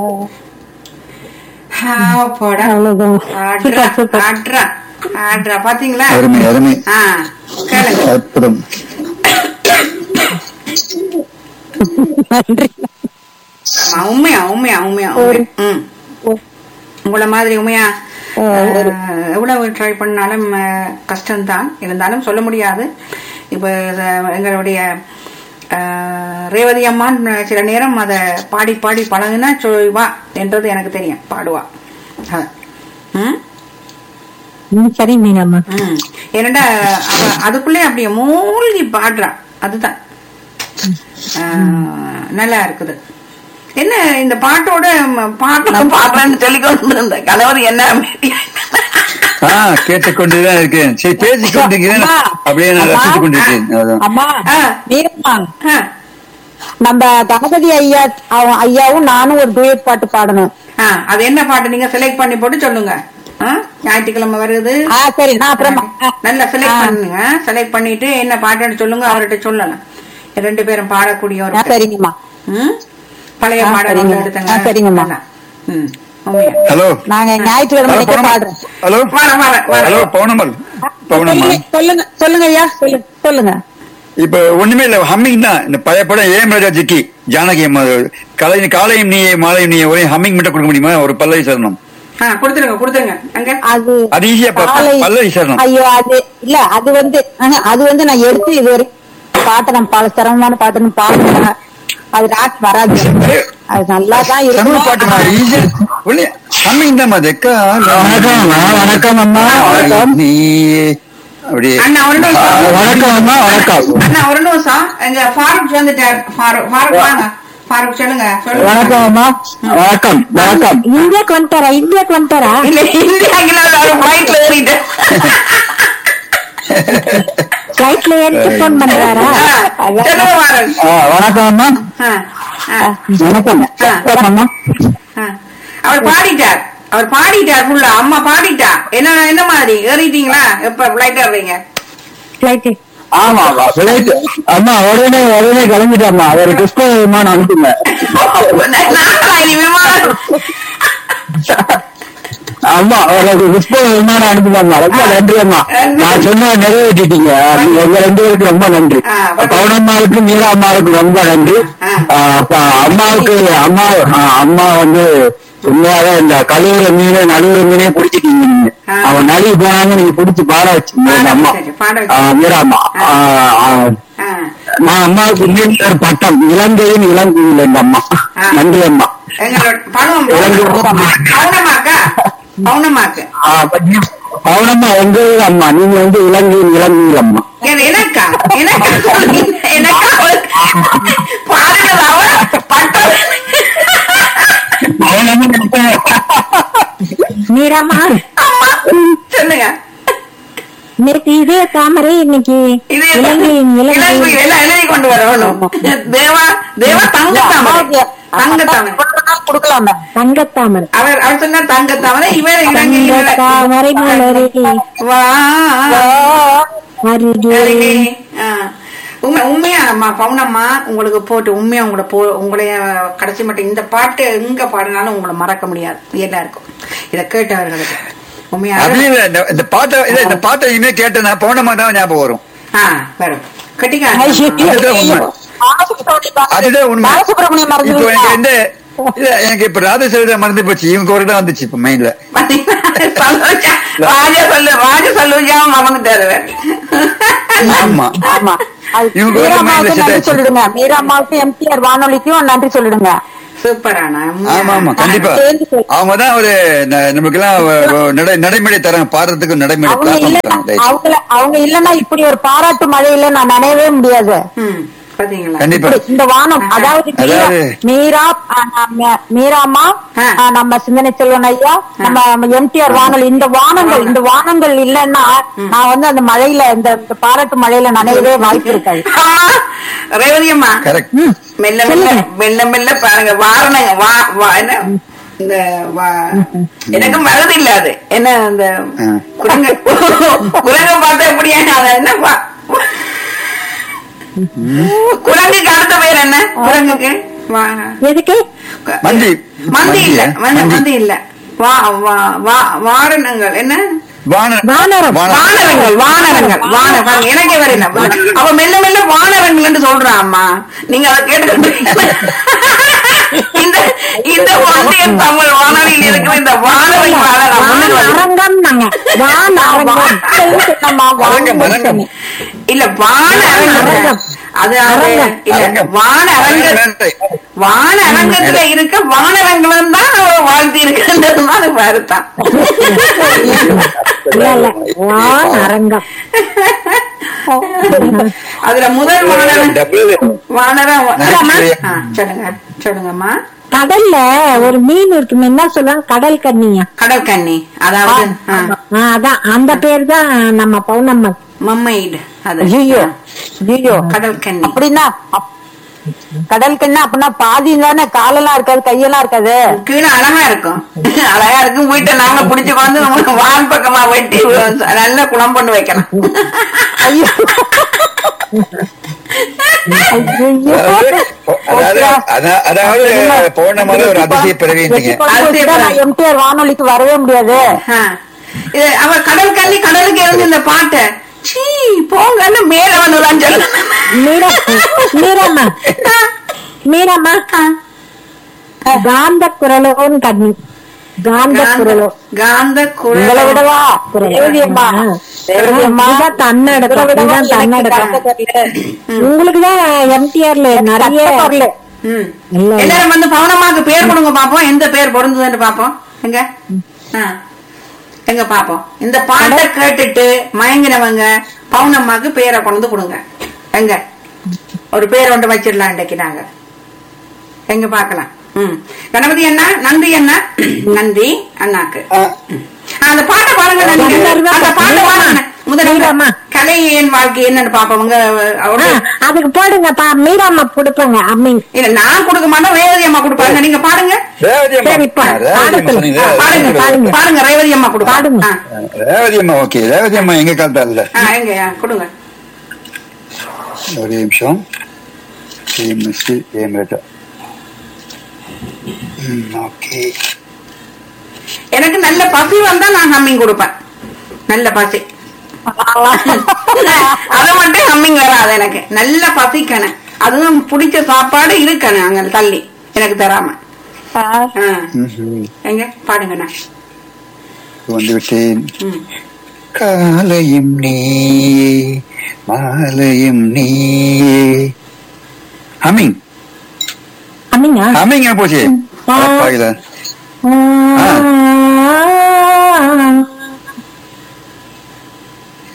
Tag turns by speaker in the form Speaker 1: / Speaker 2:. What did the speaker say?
Speaker 1: ஆ, போடா.
Speaker 2: அவ்வளவுதான்.
Speaker 1: ஆட்ரா,
Speaker 2: சூப்பர், சூப்பர்.
Speaker 1: ஆட்ரா, ஆட்ரா. பாத்தீங்களா
Speaker 3: அருமை அருமை
Speaker 1: ஆ, கேளுங்க.
Speaker 3: அற்புதம்
Speaker 2: நன்றி
Speaker 1: ஆமா, உண்மையா உண்மையா உண்மையா உண்மையா. ம். உங்கள மாதிரி உண்மையா அஹ், எவ்வளவு ட்ரை பண்ணாலும் அஹ், கஷ்டம்தான் இருந்தாலும் சொல்ல முடியாது இப்ப இத எங்களுடைய அஹ், ரேவதி அம்மான் சில நேரம் அத பாடி பாடி பழகுனா சொல்வா என்றது எனக்கு தெரியும் பாடுவா அஹ். ம்
Speaker 2: ம், சரி மீனாம்மா
Speaker 1: ம். ஏனண்டா அவ அதுக்குள்ளே அப்படியே மூழ்கி பாடுறா அதுதான் ஆஹ், நல்லா இருக்குது என்ன இந்த பாட்டோட ம, பாட்டு பாடுறேன்னு சொல்லி கொண்டு இருந்த கணவர் என்ன அமைதியா?
Speaker 3: ஆ கேட்டுக்கொண்டுதான் இருக்கேன் சரி பேசிக் கொண்டிருக்கிறேன்
Speaker 2: அம்மா,
Speaker 3: அப்படியே நான்
Speaker 2: அம்மா,
Speaker 3: ரசித்துக் கொண்டிருக்கேன் அதான்.
Speaker 2: அம்மா
Speaker 1: ஆ.
Speaker 2: மீரம்மா
Speaker 1: ஆ,
Speaker 2: நம்ம கணபதி ஐயா அவ- ஐயாவும் நானும் ஒரு டூயட் பாட்டு பாடணும்
Speaker 1: ஆ, அது என்ன பாட்டு நீங்க செலக்ட் பண்ணி போட்டு சொல்லுங்க ஆ, ஞாயிற்றுக்கிழமை வருது
Speaker 2: ஆ சரி நான் அப்புறமா
Speaker 1: நல்லா செலக்ட்
Speaker 2: ஆ.
Speaker 1: பண்ணுங்க செலக்ட் பண்ணிட்டு என்ன பாட்டுன்னு சொல்லுங்க அவர்கிட்ட சொல்லலாம் ரெண்டு பேரும் பாடக்கூடிய ஒரு
Speaker 2: ஆ, சரிங்கம்மா
Speaker 1: ம்? பழைய
Speaker 2: ஆ,
Speaker 1: பாடல்கள்
Speaker 2: சரிங்க.
Speaker 1: எடுத்துங்க
Speaker 2: ஆ, சரிங்கம்மா.
Speaker 1: நல்லா. ம், உண்மையா.
Speaker 3: ஹலோ
Speaker 2: நாங்க ஞாயிற்றுக்கிழமை
Speaker 3: ஹலோ
Speaker 2: அன்னைக்கு
Speaker 3: பவுனம்
Speaker 2: பாடுறோம்
Speaker 3: ஹலோ
Speaker 1: வரேன், வரேன், வரேன்.
Speaker 3: ஹலோ பவுனமல் பவுனம்மா
Speaker 2: சொல்லுங்க, சொல்லுங்க சொல்லுங்க ஐயா சொல்லுங்க சொல்லுங்க
Speaker 3: இப்ப ஒண்ணுமே இல்ல ஹம்மிங் தான் இந்த பழைய படம் ஏம் ராஜா ஜிக்கி ஜானகி அம்மா கலை காலையும் நீ மாலையும் நீ ஒரே ஹம்மிங் மட்டும் கொடுக்க முடியுமா ஒரு பல்லவி சரணம்
Speaker 1: ஆ, கொடுத்துருங்க கொடுத்துருங்க அங்க
Speaker 2: அது
Speaker 3: அது ஈஸியா பா-
Speaker 2: காலை-
Speaker 3: பல்லவி சரணம்
Speaker 2: ஐயோ அது இல்ல அது வந்து ஆஹா, அது வந்து நான் எடுத்து இது வரைக்கும் பாட்டை நான் பல சிரமமான பாட்டு நான் பாடுறேன் அது ராட் வராது அது நல்லா தான்
Speaker 3: தமிழ் பாட்டு நான்
Speaker 2: இருக்கும்
Speaker 3: ஈஸியா ஒண்ணு ஹம்மிங் தான் அது வணக்கம் வணக்கம் அம்மா நீ அப்படியே
Speaker 1: அண்ணா ஒரு நிமிஷம்
Speaker 3: வணக்கம் அம்மா வணக்கம்
Speaker 1: அண்ணா ஒரு நிமிஷம் எங்க ஃபாரூக் வந்துட்டார் ஃபாரூக் ஃபாரூக் வாங்க ஃபாரூக் சொல்லுங்க சொல்லுங்க
Speaker 3: அம்மா வணக்கம் வணக்கம்
Speaker 2: இந்தியாக்கு வந்துட்டாரா இந்தியாக்கு வந்துட்டாரா
Speaker 1: இல்ல இந்தியாக்குல ஒரு ஃபிளைட்ல ஏறிட்டேன்
Speaker 2: பிளைட்ல எடுத்து போன் பண்றாரா
Speaker 1: ஆ, சொல்லுங்க ஃபாரூக்
Speaker 3: வணக்கம் அம்மா
Speaker 1: ஆ, ஆ,
Speaker 3: வணக்கம் அம்மா
Speaker 1: ஆ. அவர் பாடிட்டார் அவர் பாடிட்டார் ஃபுல்லா அம்மா பாடிட்டா என்ன என்ன மாதிரி ஏறிட்டீங்களா எப்ப ஃபிளைட் ஏறுறீங்க
Speaker 2: பிளைட்
Speaker 3: ஆமா ஆமா flight. அம்மா உடனே உடனே கிளம்பிட்டாம்மா ஒரு கிறிஸ்தவ விமானம் அனுப்புங்க
Speaker 1: நாங்களா இனி விமானம்
Speaker 3: அம்மா ஒரு கிறிஸ்தவ விமானம் அனுப்புதாம்மா ரொம்ப நன்றி அம்மா நான் சொன்ன நிறைவேற்றிட்டீங்க நீங்க உங்க ரெண்டு பேருக்கு ரொம்ப நன்றி
Speaker 1: ஆ,
Speaker 3: பவுனம்மாவுக்கு மீரா அம்மாவுக்கு ரொம்ப நன்றி
Speaker 1: ஆ.
Speaker 3: ஆ, அப்ப அம்மாவுக்கு அம்மா ஆ, அம்மா வந்து உண்மையாவே இந்த கழுவுற மீன் நடுவுற மீனே பிடிச்சிட்டீங்க நீங்க
Speaker 1: ஆ.
Speaker 3: அவன் நழுவி போனாங்க நீங்க பிடிச்சி பாட வச்சீங்க
Speaker 1: பாட
Speaker 3: எங்க அம்மா
Speaker 1: வச்சாச்சு, பாட
Speaker 3: ஆ,
Speaker 1: வச்சாச்சு.
Speaker 3: மீரா அம்மா ஆ, ஆ,
Speaker 1: ஆ.
Speaker 3: நான் அம்மாவுக்கு இன்னும் ஒரு பட்டம் இலங்கையின் இளங்குயில் எங்க அம்மா
Speaker 1: ஆ.
Speaker 3: நன்றி அம்மா
Speaker 1: எங்களோட பணம்
Speaker 3: இலங்கை
Speaker 1: பவுனமாக்கா பவுனமாக்கு
Speaker 3: ஆ, பட்டம். பவுனம்மா எங்க ஊர் அம்மா நீங்க வந்து இலங்கையின் இளங்குயில் அம்மா
Speaker 1: என- எனக்கா எனக்கா சொல்றீங்க? எனக்கா பாருங்க அவ பட்டம்
Speaker 2: மீராமா
Speaker 1: அம்மா, சொல்லுங்க
Speaker 2: நேற்று இதே தாமரை இன்னைக்கு
Speaker 1: இது
Speaker 2: இலங்கை
Speaker 1: இலங்கை
Speaker 2: இலங்கை
Speaker 1: எல்லாம் எழுதி கொண்டு வரணும் தேவா தேவா தங்கத்தாமரை தங்கத்தாமரை
Speaker 2: கொடுக்கலாமே தங்கத்தாமரை
Speaker 1: அவர் அவர் சொன்னா தங்கத்தாமரை இவர் இலங்கை
Speaker 2: தங்கத்தாமரை மலரே
Speaker 1: வா
Speaker 2: அருகே
Speaker 1: அருகே. ஆ. உண்மை உண்மையா அம்மா பவுனம்மா உங்களுக்கு போட்டு உண்மையா உங்களை போ உங்களைய கடைசி மட்டும் இந்த பாட்டு எங்க பாடினாலும் உங்களை மறக்க முடியாது எல்லாருக்கும் இதை கேட்டவர்களுக்கு உண்மையா
Speaker 3: அது இல்ல இந்த- இந்த பாட்டை இல்ல இந்த பாட்டை இனிமே கேட்டேன்னா பவுனம்மா தான் ஞாபகம் வரும்
Speaker 1: ஆ வரும் கட்டிக்கா
Speaker 3: அதுதான் உண்மை. அதுதான் உண்மை
Speaker 2: பாலசுப்ரமணியம் மறந்து
Speaker 3: இப்போ எனக்கு எந்த இல்ல எனக்கு இப்ப ராதசேவதா மறந்து போச்சு இவங்க ஒரு தான் வந்துச்சு இப்ப மைண்ட்ல
Speaker 1: சந்தோஷம். ராஜ சொல்லு ராஜ சொல்லுஜா மறந்துட்டாரு அவர்.
Speaker 3: ஆமா
Speaker 2: ஆமா அது
Speaker 3: இவங்க ஒரு
Speaker 2: மீராமாவுக்கு
Speaker 3: mindset
Speaker 2: நன்றி
Speaker 3: ஆச்சு.
Speaker 2: சொல்லிடுங்க மீராமாவுக்கு எம்டிஆர் வானொலிக்கும் நன்றி சொல்லிடுங்க
Speaker 1: சூப்பரானா
Speaker 3: ஆமா ஆமா கண்டிப்பா
Speaker 2: சேர்ந்து சொல்லு.
Speaker 3: அவங்க தான் ஒரு ந- நமக்கு எல்லாம் நடை நடைமுறை தராங்க பாடுறதுக்கு நடைமுறை
Speaker 2: அவங்க
Speaker 3: platform
Speaker 2: இல்ல
Speaker 3: தராங்க தயவு
Speaker 2: அவங்க அவங்க இல்லன்னா இப்படி ஒரு பாராட்டு மழையில நான் நினையவே முடியாது
Speaker 1: ம் பாத்தீங்களா
Speaker 3: கண்டிப்பா
Speaker 2: இப்படி இந்த வானம் அதாவது மீரா-
Speaker 3: அதாவது-
Speaker 2: மீரா ஆ, நம்ம- மீராமா
Speaker 1: ஆ.
Speaker 2: ஆ, நம்ம சிந்தனை செல்வன் ஐயா நம்ம எம்டிஆர் வானொலி இந்த வானங்கள் இந்த வானங்கள் இல்லைன்னா நான் வந்து அந்த மழையில இந்த இந்த பாராட்டு மழையில நனையவே வாய்ப்பு இருக்காது
Speaker 1: அம்மா ரேவதி அம்மா
Speaker 3: கரெக்ட்
Speaker 1: மெல்ல மெல்ல மெல்ல மெல்ல பாருங்க வாரணங்க வா வா என்ன இந்த வா- எனக்கும் வரது இல்ல அது என்ன அந்த
Speaker 3: ஆ.
Speaker 1: குரங்க குரங்க பார்த்தா எப்படியா அது என்ன வா- குரங்குக்கு அடுத்த பேர் என்ன குரங்குக்கு வா-
Speaker 2: எதுக்கு
Speaker 3: மந்தி.
Speaker 1: மந்தி இல்ல
Speaker 3: மந்தியா?
Speaker 1: மந்தி
Speaker 3: மந்தி.
Speaker 1: மந்தி இல்ல வா வா- வா- வாரணங்கள் என்ன
Speaker 3: வான
Speaker 2: வானரம்.
Speaker 1: வானரங்கள் வானரங்கள் வான பாருங்க, எனக்கே வரல அவ மெல்ல மெல்ல வானரங்கள் சொல்றான் அம்மா நீங்க அதை கேட்டு இந்த இந்த வாண்டிய தமிழ் வானொலியில் இருக்கிற இந்த வானரங்களால நான் முன்னுக்கு வரேன்.
Speaker 2: அரங்கம் நாங்க வான் அரங்கம் நம்ம
Speaker 3: அரங்கம், அரங்கம்.
Speaker 1: இல்ல வான அரங்கம்
Speaker 2: அரங்கம்.
Speaker 1: அது அது
Speaker 2: அரங்கம்.
Speaker 1: இல்ல
Speaker 3: அரங்கம்.
Speaker 1: வான அரங்க வான அரங்கத்துல இருக்க வானரங்களும் தான் அவ வாழ்த்தி இருக்குன்றது தான் அது வருத்தான்
Speaker 2: இல்ல இல்ல வான் அரங்கம்
Speaker 1: அதுல முதல் வானரன்
Speaker 3: டபுள்
Speaker 1: வானரம்
Speaker 3: நன்றி.
Speaker 1: ஆ, சொல்லுங்க சொல்லுங்கம்மா
Speaker 2: கடல்ல ஒரு மீன் இருக்குமே என்ன சொல்லுவாங்க கடல் கண்ணியா
Speaker 1: கடல் கன்னி அதாவது ஆ,
Speaker 2: ஆ, அதான் அந்த பேர் தான் நம்ம பௌர்ணம்மன்
Speaker 1: மம்மைடு அது
Speaker 2: ஐயோ ஐயோ
Speaker 1: கடல் கன்னி
Speaker 2: அப்படின்னா அப்- கடல் கண்ணா அப்படின்னா பாதி தானே காலெல்லாம் இருக்காது கையெல்லாம் இருக்காது
Speaker 1: கீழே அழகா இருக்கும் அழகா இருக்கும் வீட்டை நாங்க புடிச்சு வந்து நம்ம வால் பக்கமா வெட்டி நல்ல குளம் பண்ணி வைக்கலாம்
Speaker 2: ஐயோ ஐயோ.
Speaker 3: அதாவது அதா- அதாவது போன மாதிரி ஒரு அதிசய பிறவிங்க
Speaker 2: எம்டிஆர் வானொலிக்கு வரவே முடியாது
Speaker 1: ஆ. இது அவ கடல் கன்னி கடலுக்கு இருந்து இந்த பாட்டை சீ போங்கன்னு மேல வந்துதான் சொல்லு
Speaker 2: மீரா மீராமா மீராமா காந்த குரலோன்னு கண்ணி காந்த குரலோ
Speaker 1: காந்த
Speaker 2: உங்களை
Speaker 1: குரல்
Speaker 2: விடவா ரேவதியம்மா ரேவதியம்மா இதான் தன்னடக்கம் இதான் தன்னடக்கம் உங்களுக்கு தான் எம்டிஆர்ல நிறைய
Speaker 1: ம்.
Speaker 2: இல்ல.
Speaker 1: எல்லாரும் வந்து பவுனம்மாக்கு பேர் கொடுங்க பாப்போம் எந்த பேர் பொருந்ததுன்னு பாப்போம் எங்க ஆ. எங்க பாப்போம் இந்த பாட்டை கேட்டுட்டு மயங்கினவங்க பவுனம்மாக்கு பேரை கொண்டு வந்து கொடுங்க எங்க ஒரு பேர் ஒன்று வச்சிடலாம் இன்னைக்கு நாங்க எங்க பாக்கலாம் ம் கணபதி அண்ணா நன்றி அண்ணா நன்றி அண்ணாக்கு
Speaker 3: ஆ.
Speaker 1: ஆ, அந்த பாட்டை பாருங்க நன்றி. அந்த பாட்டை பாருங்க முதல்ல
Speaker 2: மீராம்மா.
Speaker 1: கலை என் வாழ்க்கை என்னன்னு பாப்போம் உங்க அவரு
Speaker 2: அதுக்கு போடுங்கப்பா மீராம்மா கொடுப்பங்க அம்மிங்
Speaker 1: இல்ல நான் கொடுக்க மாட்டேன் ரேவதி அம்மா கொடுப்பாங்க நீங்க பாடுங்க
Speaker 3: ரேவதி அம்மா
Speaker 2: சரிப்பா.
Speaker 3: ரேவதி அம்மா சொன்னீங்க.
Speaker 1: பாடுங்க பாடுங்க பாடுங்க ரேவதி அம்மா கொடுப்பாங்க
Speaker 2: பாடுங்க.
Speaker 1: ஆ.
Speaker 3: ரேவதி அம்மா ஓகே ரேவதி அம்மா எங்க காலத்தா இல்ல
Speaker 1: ஆ, எங்க ஆ, கொடுங்க
Speaker 3: ஒரு நிமிஷம் ஏஎம்எஸ்சி ஏஎம்ஏட்டா ஓகே
Speaker 1: எனக்கு நல்ல பசி வந்தா நான் ஹம்மிங் கொடுப்பேன் நல்ல பசி அது மட்டும் ஹம்மிங் வராது எனக்கு நல்ல பசிக்கணும் அதுவும் பிடிச்ச சாப்பாடு இருக்கணும் அங்க தள்ளி எனக்கு தராம ஆ. எங்க பாடுங்கண்ணா
Speaker 3: வந்து விட்டேன்
Speaker 1: ம்.
Speaker 3: காலையும் நீ மாலையும் நீ ஹமிங்
Speaker 2: அம்மிங்க
Speaker 3: ஹமிங் போச்சு
Speaker 2: ஆ.
Speaker 3: பாயில
Speaker 2: உம்,